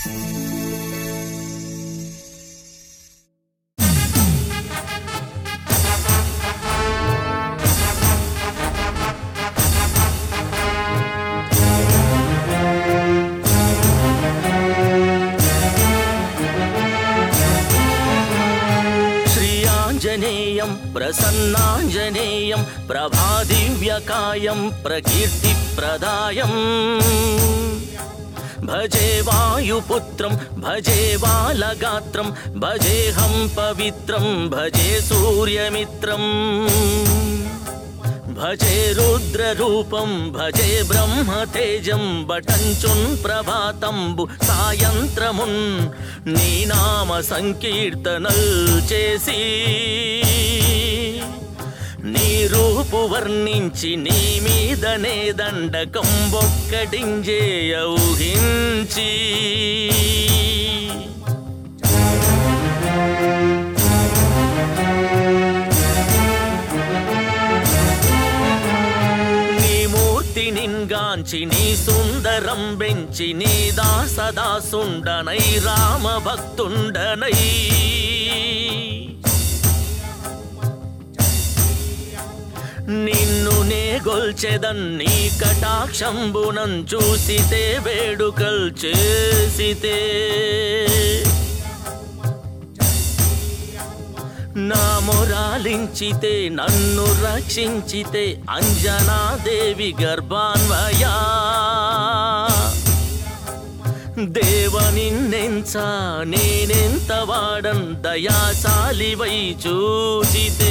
శ్రీయాంజనేయం ప్రసన్నాంజనేయం ప్రభాదివ్యకాయం ప్రకీర్తిప్రదాయం భజే వాయుపుత్రం భజే బాలగాత్రం భజేహం పవిత్రం భజే సూర్యమిత్రం భజే రుద్రరూపం భజే బ్రహ్మతేజం బటంచున్ ప్రభాతంబు సాయంత్రమున్ నీ నామ సంకీర్తనల్ చేసి నీ రూపు వర్ణించి నీ మీదనే దండకం ఒక్కటింజేయ ఊహించి నీ మూర్తి నిన్గాంచి నీ సుందరం బెంచి నీ దాసదాసుండనై రామ భక్తుండనై నిన్ను నే గొల్చెదన్ నీ కటాక్షంబునం చూసితే వేడుకల్ చేసితే నా మొరాలించితే నన్ను రక్షించితే అంజనాదేవి గర్భాన్వయా దేవ నిన్నెంచా నేనెంత వాడన్ దయాశాలివై చూచితే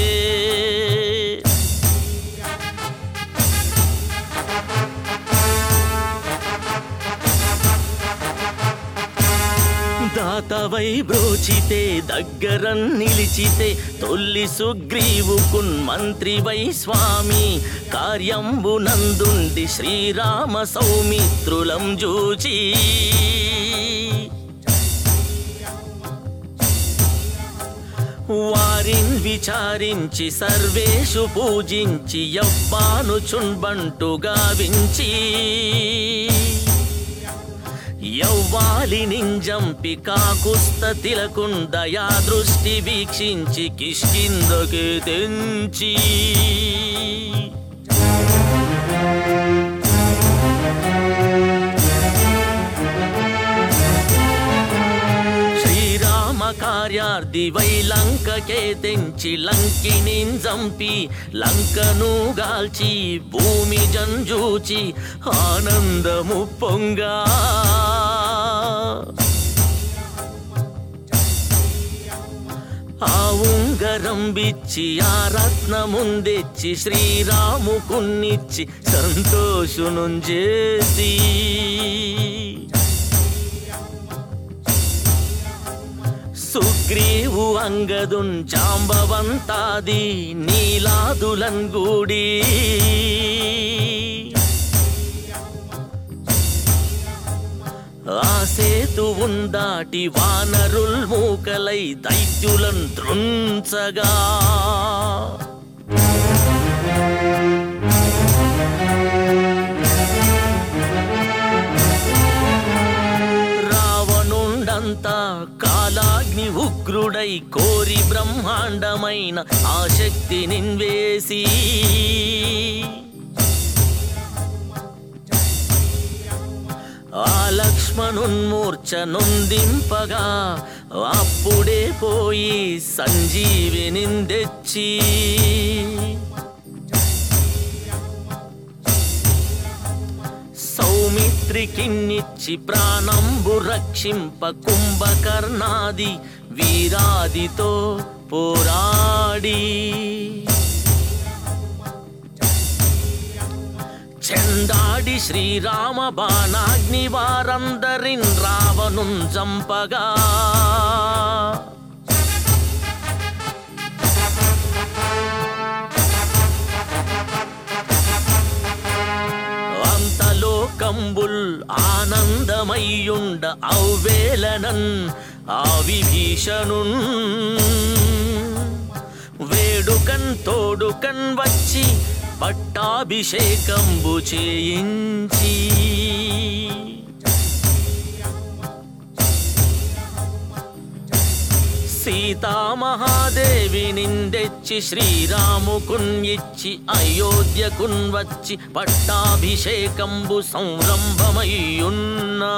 దాతవై బ్రోచితే దగ్గర నిలిచితే తొల్లి సుగ్రీవుకున్ మంత్రివై స్వామి కార్యంబునందుండి శ్రీరామ సౌమిత్రులం జూచి వారిన్ విచారించి సర్వేషు పూజించి యవ్వాను చుంబంటు గావించి యవ్వాలి నింజంపి కాకుస్త తిలకుందయా దృష్టి వీక్షించి కిష్కిందకి తెంచి శ్రీరామ కార్యార్థి వై లంకకే తెంచి లంకిని చంపి లంకను గాల్చి భూమి జంజూచి ఆనందము పొంగా ఆ ఉంగరం బిచ్చి ఆ రత్నముందెచ్చి శ్రీరాముకున్నిచ్చి సంతోషును చేసి సుగ్రీవు అంగదున్ జాంబవంతాది నీలాదులన్ గూడి ఆ సేతువున్ దాటి వానరుల్ మూకలై దైత్యులన్ త్రుంచగా రావణుండంతా కాలాగ్ని ఉగ్రుడై కోరి బ్రహ్మాండమైన ఆ శక్తి నిన్వేసి ఆ లక్ష్మణున్మూర్ఛ నొందింపగా అప్పుడే పోయి సంజీవిని తెచ్చి సౌమిత్రికిన్నిచ్చి ప్రాణంబు రక్షింప కుంభకర్ణాది వీరాదితో పోరాడి చెందాడి శ్రీరామ బాణాగ్ని వారందరిన్ రావణుం చంపగా అంతలోకంబుల్ ఆనందమయ్యుండ ఔవేలనన్ ఆ విభీషణున్ వేడుకన్ తోడుకన్ వచ్చి పట్టాభిషేకంబు చేయించి సీతామహాదేవి నిందెచ్చి శ్రీరాముకున్ ఇచ్చి అయోధ్యకున్ వచ్చి పట్టాభిషేకంబు సంరంభమయ్యున్నా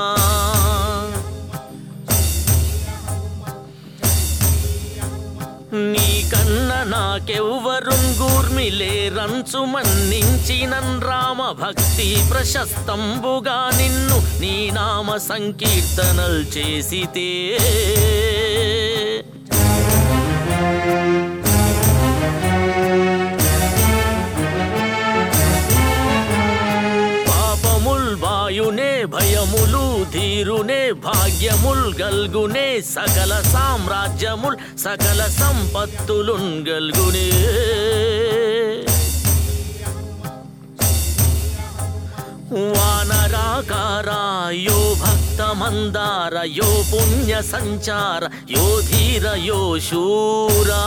నీకన్న నాకెవ్వరున్ గూర్మిలేరంచు మన్నించినన్ రామ భక్తి ప్రశస్తంబుగా నిన్ను నీ నామ సంకీర్తనల్ చేసితే పాపముల్ వాయునే భయములు ధీరునే భాగ్యముల్ గల్గునే సకల సామ్రాజ్యముల్ సకల సంపత్తులున్ గల్గునే వానరాకార యో భక్త మందార యో పుణ్య సంచార యో ధీర యో శూరా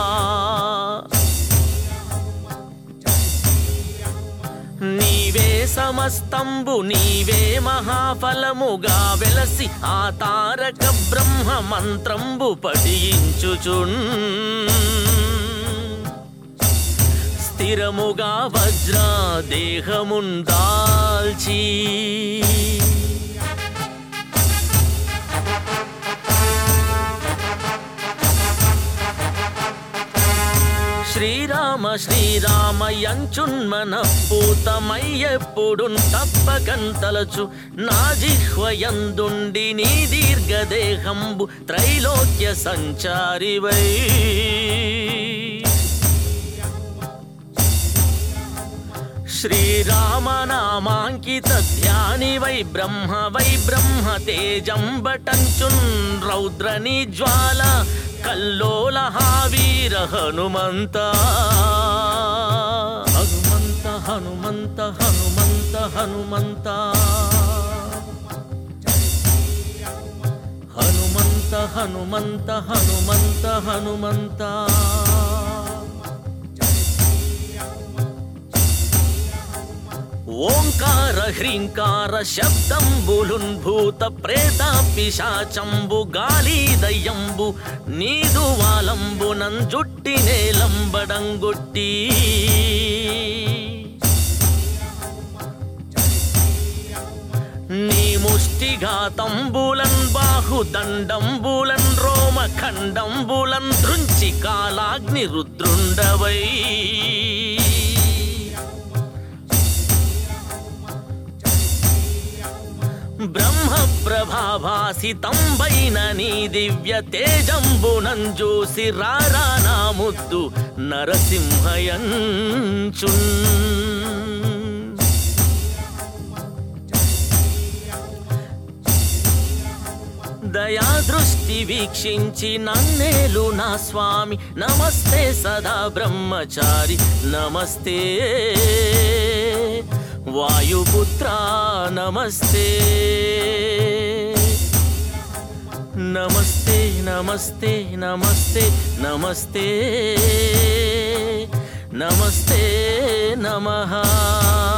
నీవే సమస్తంబు నీవే మహాఫలముగా వెలసి ఆ తారక బ్రహ్మ మంత్రంబు పఠించుచున్ స్థిరముగా వజ్ర దేహముందాల్చి శ్రీరామ శ్రీరామ యంచున్మన పూతమయ్యెప్పుడున్ తప్పకంతలచు నా జిహ్వయందుండి నీ దీర్ఘదేహంబు త్రైలోక్య సంచారివై శ్రీరామనామాంకిత ధ్యాని వై బ్రహ్మ వై బ్రహ్మ తేజంబటంచున్ రౌద్రని జ్వాల కల్లోల హావీర హనుమంత హనుమంత హనుమంత హనుమంత హనుమంత హనుమంత హనుమంత హనుమంత హనుమంత ఓంకార హ్రీంకార శబ్దంబులున్ భూత ప్రేత పిశాచంబు గాలి దయ్యంబు నీదు వాలంబు నంజుట్టి నేలంబడంగొట్టి నీ ముష్టిఘాతంబులన్ బాహుదండంబులన్ రోమ ఖండంబులన్ దృంచి కాలాగ్ని రుద్రుండవై బ్రహ్మ ప్రభాభాసితంబైన నీ దివ్య తేజంబునంజూసి రారా నా ముద్దు నరసింహయంచున్ దయా దృష్టి వీక్షించి నన్నేలు నా స్వామి నమస్తే సదా బ్రహ్మచారి నమస్తే వాయుపుత్ర నమస్తే నమస్తే నమస్తే నమస్తే నమస్తే నమస్తే నమః